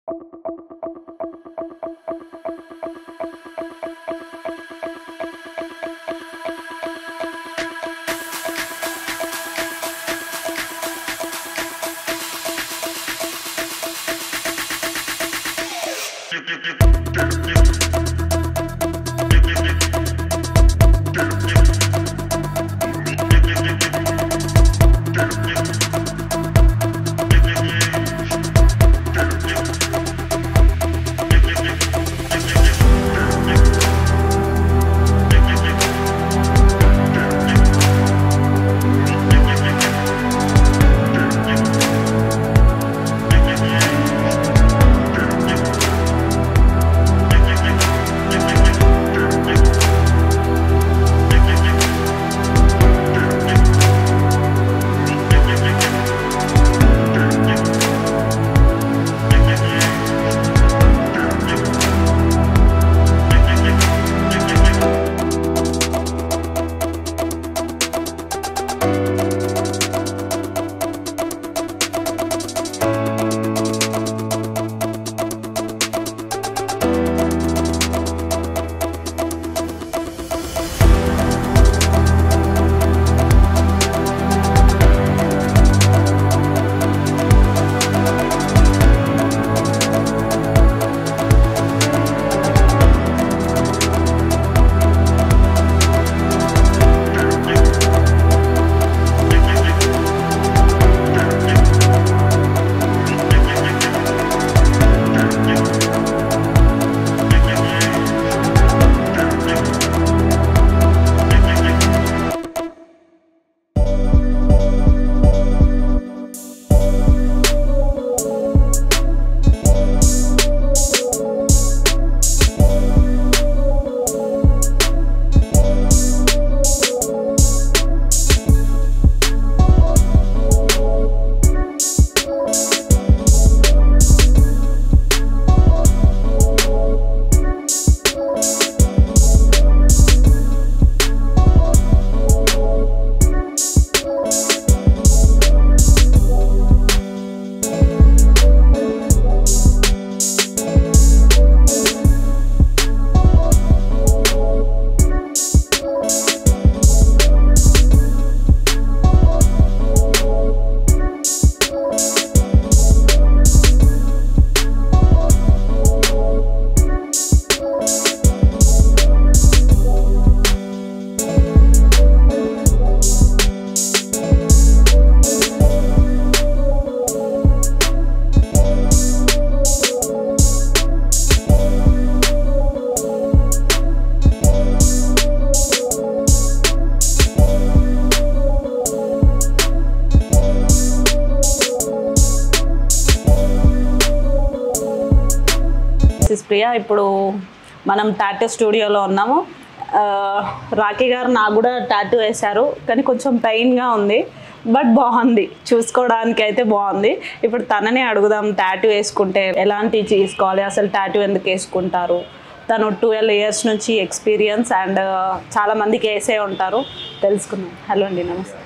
This Priya ఇప్పుడు మనం tattoo స్టూడియోలో ఉన్నాము ఆ, రాఖీ గారు నాకు కూడా టాటూ వేశారు కానీ కొంచెం పెయిన్గా ఉంది బట్ బాగుంది చూసుకోవడానికి అయితే బాగుంది ఇప్పుడు తననే అడుగుదాం టాటూ వేసుకుంటే ఎలాంటి తీసుకోవాలి అసలు టాటూ ఎందుకు వేసుకుంటారు తను ట్వెల్వ్ ఇయర్స్ నుంచి ఎక్స్పీరియన్స్ అండ్ చాలా మందికి వేసే ఉంటారు తెలుసుకుందాం హలో అండి నమస్తే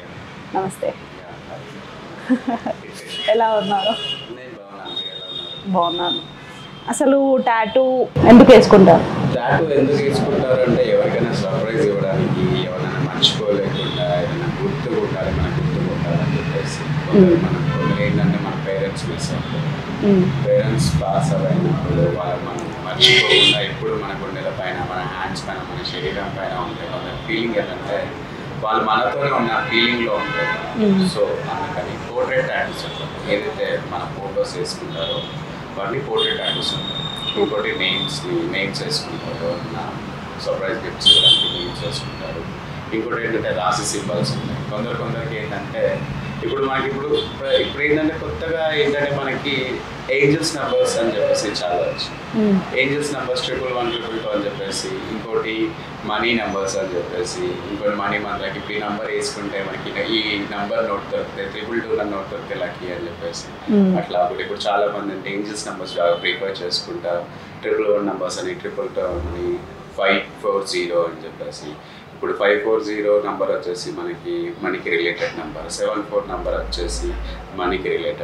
నమస్తే ఎలా ఉన్నారు బాగున్నాను అసలు టాటూ ఎందుకు వేసుకుంటారు టాటూ ఎందుకు వేసుకుంటారు అంటే ఎవరికైనా సర్ప్రైజ్ ఇవ్వడానికి ఎవరైనా మర్చిపోలేకుండా ఏదైనా గుర్తు కొట్టాలి మన గుర్తు కొట్టాలని చెప్పేసి కొందరు మన కొందరు ఏంటంటే మన పేరెంట్స్ మిస్ అవుతారు మ్మ్. పేరెంట్స్ పాస్ అయినప్పుడు వాళ్ళు మనం మర్చిపోకుండా ఎప్పుడు మన గుండెల పైన మన హ్యాండ్స్ పైన మన శరీరం పైన ఉంటాయి కొందరు ఫీలింగ్ ఏంటంటే వాళ్ళు మనతోనే ఉన్న ఫీలింగ్లో ఉంటారు సో అందుకని పోర్ట్రేట్ టాటూస్ ఉంటారు ఏదైతే మన ఫోటోస్ వేసుకుంటారో వాటిని పోర్ట్రేట్ టాటూస్ ఉంటారు ఇంకోటి నేమ్స్ నేమ్స్ వేసుకుంటారు నా సర్ప్రైజ్ గిఫ్ట్స్ ఇవ్వడానికి నేమ్స్ వేసుకుంటారు ఇంకోటి ఏంటంటే రాసి సింబల్స్ ఉంటాయి కొందరు కొందరికి ఏంటంటే ఇప్పుడు మనకి ఇప్పుడు ఇప్పుడు ఏంటంటే కొత్తగా ఏంటంటే మనకి ఏంజల్స్ నెంబర్స్ అని చెప్పేసి చాలా వచ్చింది మ్మ్. Angels numbers triple one triple two అని చెప్పేసి ఇంకోటి మనీ నెంబర్స్ అని చెప్పేసి ఇంకోటి మనీ మంత్లకి ఇప్పుడు ఈ నెంబర్ వేసుకుంటే మనకి ఈ నెంబర్ నోట్ దొరికితే ట్రిపుల్ టూ నోట్ దొరికితే లక్కీ అని చెప్పేసి మ్మ్. అట్లా ఇప్పుడు ఇప్పుడు చాలా మంది అంటే ఏంజల్స్ నెంబర్స్ బాగా ప్రిఫర్ చేసుకుంటా ట్రిపుల్ వన్ నెంబర్స్ అని ట్రిపుల్ టూ అని ఫైవ్ ఫోర్ జీరో అని చెప్పేసి ఇప్పుడు ఫైవ్ ఫోర్ జీరో నెంబర్ వచ్చేసి మనకి మనీకి related number seven four number వచ్చేసి మనీకి రిలేటెడ్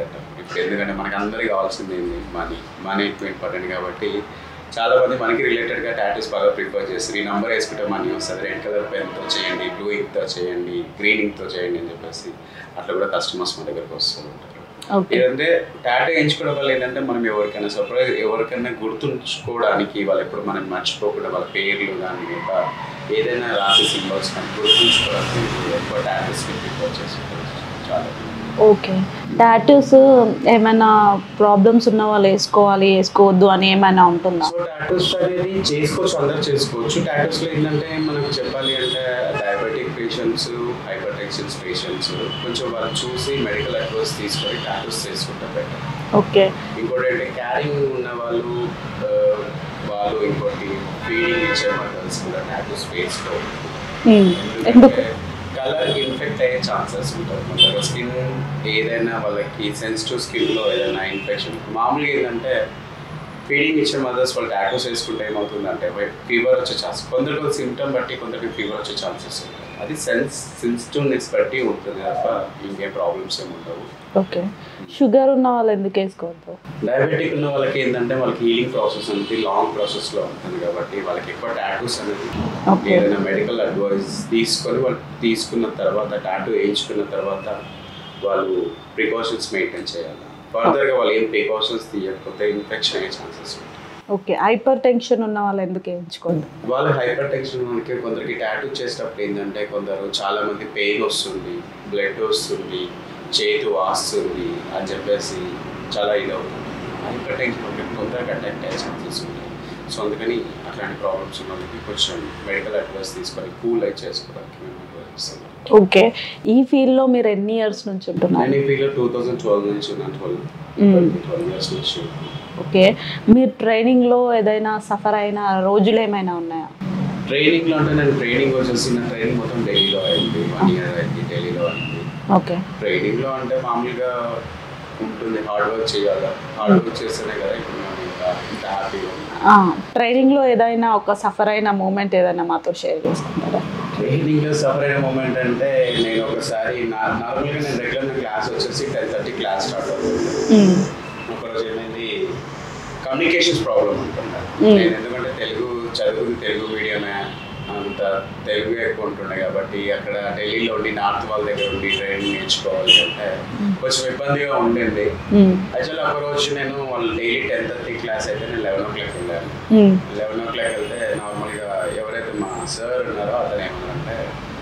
ఇప్పుడు ఎందుకంటే మనకి అందరికీ కావాల్సింది ఏంది మనీ మనీ ఎక్కువ ఇంపార్టెంట్ కాబట్టి చాలా మంది మనకి రిలేటెడ్గా టాటూస్ బాగా ప్రిఫర్ చేస్తారు ఈ నెంబర్ వేసుకుంటే మనీ వస్తుంది రెడ్ కలర్ పెన్తో చేయండి బ్లూ ఇంక్తో చేయండి గ్రీన్ ఇంక్తో చేయండి అని చెప్పేసి అట్లా కూడా కస్టమర్స్ మన దగ్గరకు వస్తూ ఉంటారు ఓకే ఏంటంటే టాటూ వేయించుకోవడం వల్ల ఏంటంటే మనం ఎవరికైనా సర్ప్రైజ్ ఎవరికైనా గుర్తుంచుకోవడానికి వాళ్ళు ఎప్పుడు మనం మర్చిపోకుండా వాళ్ళ పేర్లు కానీ ఇంకా ఏదైనా రాసి సింబల్స్ కానీ గుర్తుంచుకోవడానికి ఎక్కువ టాటూస్కి ప్రిఫర్ చేస్తుంటారు చాలా ఓకే టాటూస్ ఏమైనా ప్రాబ్లమ్స్ ఉన్న వాళ్ళు వేసుకోవాలి వేసుకోవద్దు అని ఏమైనా ఉంటుందా సో టాటూస్ అనేది చేసుకోవచ్చు అందరు చేసుకోవచ్చు టాటూస్లో ఏంటంటే మనకు చెప్పాలి అంటే diabetic patients hypertensions patients కొంచెం వాళ్ళు చూసి మెడికల్ అడ్వైస్ తీసుకొని టాటూస్ చేసుకుంటారు బెటర్ ఓకే ఇంకోటి అంటే క్యారింగ్ ఉన్న వాళ్ళు ఆ, వాళ్ళు ఇంకోటి ఫీడింగ్ ఇచ్చే మదర్స్ కూడా టాటూస్ వేసుకో మ్మ్. ఎందుకు కలర్ ఇన్ఫెక్ట్ అయ్యే ఛాన్సెస్ ఉంటాయి మన స్కిన్ ఏదైనా వాళ్ళకి సెన్సిటివ్ స్కిన్లో ఏదైనా ఇన్ఫెక్షన్ మామూలుగా ఏంటంటే ఫీడింగ్ ఇచ్చే మదర్స్ వాళ్ళు టాటూస్ వేసుకుంటే ఏమవుతుందంటే ఫీవర్ వచ్చే ఛాన్స్ కొందరికి సిమ్టమ్ బట్టి కొందరికి ఫీవర్ వచ్చే ఛాన్సెస్ ఉంటాయి అది సెన్స్ సెన్సిటివ్నెస్ బట్టి ఉంటుంది తప్ప ఇంకేం ప్రాబ్లమ్స్ ఏమి ఉండవు ఓకే షుగర్ ఉన్న వాళ్ళు ఎందుకు వేసుకోవద్దు డయాబెటిక్ ఉన్న వాళ్ళకి ఏంటంటే వాళ్ళకి హీలింగ్ ప్రాసెస్ అనేది లాంగ్ ప్రాసెస్లో ఉంటుంది కాబట్టి వాళ్ళకి ఎక్కువ టాటూస్ అనేది Okay. ఏదైనా మెడికల్ అడ్వైస్ తీసుకొని వాళ్ళు తీసుకున్న తర్వాత టాటూ వేయించుకున్న తర్వాత వాళ్ళు ప్రికాషన్స్ మెయింటైన్ చేయాలి ఫర్దర్గా వాళ్ళు ఏం ప్రికాషన్స్ తీయకపోతే ఇన్ఫెక్షన్ అయ్యే ఛాన్సెస్ ఉంటాయి ఓకే హైపర్ టెన్షన్ ఉన్న వాళ్ళు ఎందుకు వేయించుకోవద్దు వాళ్ళు హైపర్ టెన్షన్ మనకి కొందరికి టాటూ చేసేటప్పుడు ఏంటంటే కొందరు చాలా మంది పెయిన్ వస్తుంది బ్లడ్ వస్తుంది చేతు వాస్తుంది అని చెప్పేసి చాలా ఇది అవుతుంది హైపర్ టెన్షన్ ఒకటి కొందరికి అటాక్ అయ్యే ఛాన్సెస్ ఉంటాయి సో అందుకని అట్లాంటి ప్రాబ్లమ్స్ ఉన్న వాళ్ళకి కొంచెం మెడికల్ అడ్వైస్ తీసుకొని కూల్ అయి చేసుకోవడానికి మేము advice ఇస్తున్నాం ఓకే ఈ ఫీల్డ్లో మీరు ఎన్ని ఇయర్స్ నుంచి ఉంటున్నారు నేను ఈ ఫీల్డ్ టూ థౌజండ్ ట్వెల్వ్ నుంచి ఉన్నాను ట్వెల్వ్ Mm. ట్వెల్వ్ ఇయర్స్ నుంచి ఓకే మీరు ట్రైనింగ్లో ఏదైనా సఫర్ అయిన రోజులు ఏమైనా ఉన్నాయా ట్రైనింగ్లో అంటే నేను ట్రైనింగ్ వచ్చేసి నా ట్రైనింగ్ మొత్తం ఢిల్లీలో అయింది వన్ ఇయర్ అయింది ఢిల్లీలో అయింది ఓకే ట్రైనింగ్ లో అంటే మామూలుగా ఉంటుంది హార్డ్ వర్క్ చేయాలి హార్డ్ వర్క్ చేస్తేనే కదా ఇప్పుడు మేము ఇంకా ఇంత హ్యాపీగా ఉన్నాం ట్రైనింగ్లో ఏదైనా ఒక సఫర్ అయిన మూమెంట్ ఏదైనా మాతో షేర్ చేసుకుంటారా ట్రైనింగ్ లో సఫర్ అయిన మూమెంట్ అంటే నేను ఒకసారి నా నార్మల్గా నేను రెగ్యులర్ క్లాస్ వచ్చేసి టెన్ థర్టీ క్లాస్ స్టార్ట్ అవుతుంది ఒకరోజు ఏమైంది కమ్యూనికేషన్స్ ప్రాబ్లం ఉంటుండే Mm. నేను ఎందుకంటే తెలుగు చదువుకుని తెలుగు మీడియమే అంత తెలుగు ఎక్కువ ఉంటుండే కాబట్టి అక్కడ ఢిల్లీలో ఉండి నార్త్ వాళ్ళ దగ్గర ఉండి ట్రైనింగ్ నేర్చుకోవాలి అంటే కొంచెం ఇబ్బందిగా ఉండింది యాక్చువల్లీ ఒక రోజు నేను వాళ్ళు డైలీ టెన్ థర్టీ క్లాస్ అయితే నేను లెవెన్ ఓ క్లాక్ వెళ్ళాను లెవెన్ ఓ క్లాక్ వెళ్తే నార్మల్గా ఎవరైతే మా సార్ ఉన్నారో అతను ఏమన్నారంటే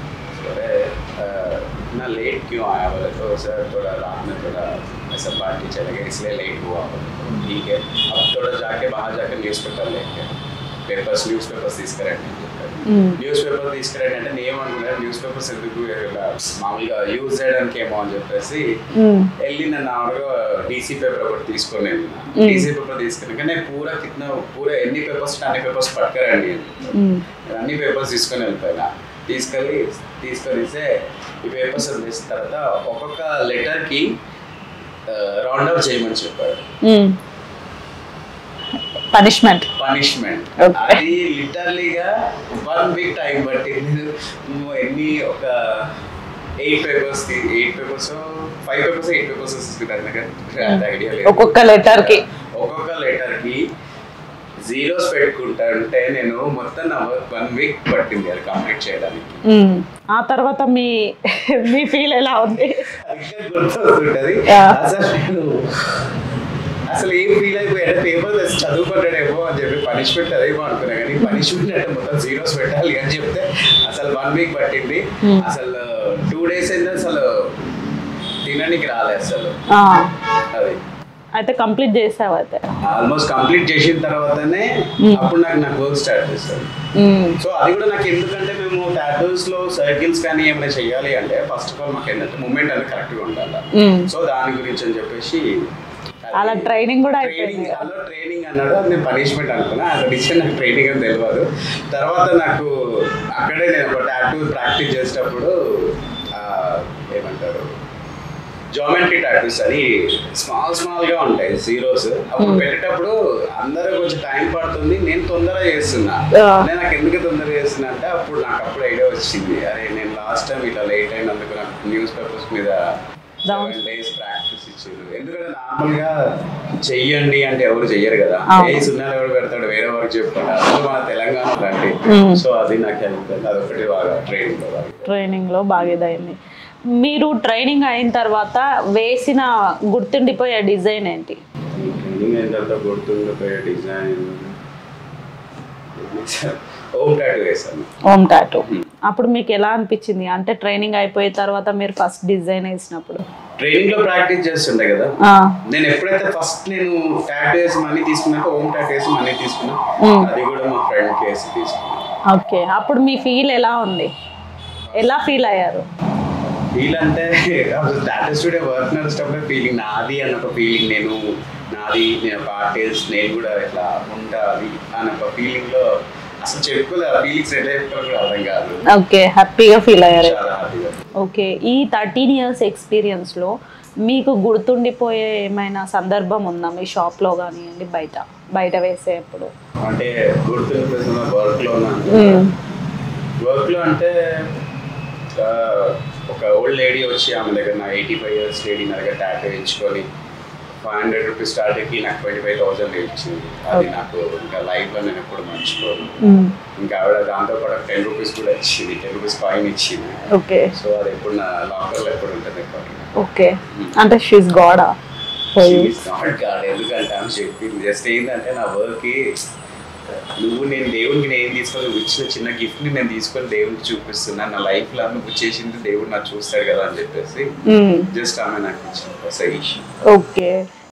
సరే ना लेट क्यों आया बोले तो सर थोड़ा रात में थोड़ा ऐसा पार्टी चलेगा इसलिए लेट हुआ बोले ठीक है अब थोड़ा जाके बाहर जाकर న్యూస్ పేపర్ లేకే పేపర్స్ న్యూస్ పేపర్స్ తీసుకురండి న్యూస్ పేపర్ తీసుకురండి అంటే నేను ఏమనుకున్నాను న్యూస్ పేపర్స్ ఎందుకు ఇలా మామూలుగా యూజ్ చేయడానికి ఏమో అని చెప్పేసి వెళ్ళి నన్ను ఆవిడగా డీసీ పేపర్ ఒకటి తీసుకొని వెళ్ళిన Mm. డీసీ పేపర్ తీసుకుని కానీ పూరా కింద పూరా ఎన్ని పేపర్స్ అన్ని పేపర్స్ పట్టుకరండి అని నేను అన్ని పేపర్స్ తీసుకొని వెళ్ళిపోయినా తీసుకెళ్ళి తీసుకొని ఇస్తే ఈ పేపర్స్ అందిసిన తర్వాత ఒక్కొక్క లెటర్కి రౌండ్ అప్ చేయమని చెప్పాడు పనిష్మెంట్ పనిష్మెంట్ Okay. అది లిటర్లీగా వన్ వీక్ టైం పట్టింది నువ్వు ఎన్ని ఒక eight papers eight papers five papers eight papers వస్తుంది ఐడియా లేదు ఒక్కొక్క letter కి. ఒక్కొక్క లెటర్ కి జీరోస్ పెట్టుకుంటా అంటే నేను మొత్తం నా వన్ వీక్ పట్టింది అది కంప్లీట్ చేయడానికి ఆ తర్వాత మీ మీ ఫీల్ ఎలా ఉంది ఇంకా గుర్తొస్తుంటది Yeah. అసలు నేను అసలు ఏం ఫీల్ అయిపోయి అంటే పేపర్ చదువుకుంటాడేమో అని చెప్పి పనిష్మెంట్ అదేమో అనుకున్నా కానీ పనిష్మెంట్ అంటే మొత్తం జీరోస్ పెట్టాలి అని చెప్తే అసలు వన్ వీక్ పట్టింది Hmm. అసలు టూ డేస్ అయింది అసలు తినడానికి రాలే అసలు ఆ, అది అయితే కంప్లీట్ చేసావు అయితే ఆల్మోస్ట్ కంప్లీట్ చేసిన తర్వాతనే Hmm. అప్పుడు నాకు నాకు వర్క్ స్టార్ట్ చేశాను సో అది కూడా నాకు ఎందుకంటే మేము టాటూస్ లో సర్కిల్స్ కానీ ఏమైనా చేయాలి అంటే ఫస్ట్ ఆఫ్ ఆల్ మాకు ఏంటంటే మూమెంట్ అనేది కరెక్ట్ గా ఉండాలి సో దాని గురించి అని చెప్పేసి అలా training కూడా ట్రైనింగ్ అయిపోయింది. అలా ట్రైనింగ్ అన్నాడు అది నేను పనిష్మెంట్ అనుకున్నా అది నిజం నాకు ట్రైనింగ్ అని తెలియదు తర్వాత నాకు అక్కడే నేను ఒక టాటూ ప్రాక్టీస్ చేసేటప్పుడు ఆ, ఏమంటారు జామెట్రీ టాటూస్ అని స్మాల్ స్మాల్ గా ఉంటాయి జీరోస్ అప్పుడు Hmm. పెట్టేటప్పుడు అందరూ కొంచెం టైం పడుతుంది నేను తొందరగా చేస్తున్నా Ah. నేను నాకు ఎందుకు తొందరగా చేస్తున్నా అంటే అప్పుడు నాకు అప్పుడు ఐడియా వచ్చింది అరే నేను లాస్ట్ టైం ఇట్లా లేట్ అయినందుకు నాకు న్యూస్ పేపర్స్ మీద Down. సెవెన్ డేస్ ప్రాక్టీస్ ఇచ్చిన ఇచ్చారు ఎందుకంటే నార్మల్ గా చెయ్యండి అంటే ఎవరు చెయ్యరు కదా అవును. ఏ సున్నాలు ఎవరు పెడతాడు వేరే వరకు చెప్పుకోండి అసలు మన తెలంగాణ రండి మ్మ్. సో అది నాకు హెల్ప్ అయింది అదొకటి బాగా ట్రైనింగ్ లో బాగా ట్రైనింగ్లో బాగా ఇదైంది మీరు ట్రైనింగ్ అయిన తర్వాత వేసిన గుర్తుండిపోయే డిజైన్ ఏంటి ట్రైనింగ్ అయిన తర్వాత గుర్తుండిపోయే డిజైన్ హోమ్ టాటూ వేసాను హోమ్ టాటూ అప్పుడు మీకు ఎలా అనిపించింది అంటే ట్రైనింగ్ అయిపోయిన తర్వాత మీరు ఫస్ట్ డిజైన్ వేసినప్పుడు ట్రైనింగ్ లో ప్రాక్టీస్ చేస్తుండే కదా ఆ, నేను ఎప్పుడైతే ఫస్ట్ నేను టాటూ వేసి మనీ తీసుకున్నాక హోమ్ టాటూ వేసి మనీ తీసుకున్నా మ్మ్. అది కూడా మా ఫ్రెండ్ కేసి తీసుకున్నా ఓకే అప్పుడు మీ ఫీల్ ఎలా ఉంది ఎలా ఫీల్ అయ్యారు ఫీల్ అంటే టాటూ స్టూడియో వర్క్ నడిచేటప్పుడే ఫీలింగ్ నాది అన్న ఒక ఫీలింగ్ నేను నాది నేను ఒక ఆర్టిస్ట్ నేను కూడా ఇట్లా ఉండాలి అన్న ఒక ఫీలింగ్ లో అసలు చెప్పుకోలే ఆ ఫీలింగ్స్ ఎట్లా చెప్పుకోవాలో కూడా అర్థం కాదు ఓకే హ్యాపీగా ఫీల్ అయ్యారు చాలా హ్యాపీగా ఓకే ఈ థర్టీన్ ఇయర్స్ ఎక్స్పీరియన్స్లో మీకు గుర్తుండిపోయే ఏమైనా సందర్భం ఉందా మీ షాప్లో కానివ్వండి బయట బయట వేసేప్పుడు అంటే గుర్తుండిపోతున్న వర్క్ లో ఉన్నాను మ్మ్. వర్క్ లో అంటే ఆ, ఒక ఓల్డ్ లేడీ వచ్చి ఆమె దగ్గర నా ఎయిటీ ఫైవ్ ఇయర్స్ లేడీ నా దగ్గర టాటూ వేయించుకొని ఫైవ్ హండ్రెడ్ రూపీస్ టాటూకి నాకు ట్వంటీ ఫైవ్ థౌసండ్ ఇచ్చింది అది నాకు ఇంకా లైఫ్ లో నేను ఎప్పుడు మర్చిపోను మ్మ్. ఇంకా ఆవిడ దాంతో పాటు టెన్ రూపీస్ కూడా ఇచ్చింది టెన్ రూపీస్ కాయిన్ ఇచ్చింది ఓకే సో అది ఎప్పుడు నా లాకర్లో ఎప్పుడు ఉంటుంది కాయిన్ ఓకే అంటే షీస్ గాడా నాట్ గాడ్ ఎందుకంటే ఆమె చెప్పింది జస్ట్ ఏంటంటే నా వర్క్కి నువ్వు నేను దేవునికి నేను తీసుకొని నువ్వు ఇచ్చిన చిన్న గిఫ్ట్ని నేను తీసుకొని దేవునికి చూపిస్తున్నా నా లైఫ్లో నువ్వు చేసింది దేవుడు నాకు చూస్తాడు కదా అని చెప్పేసి జస్ట్ ఆమె నాకు ఇచ్చిన సజెషన్ ఓకే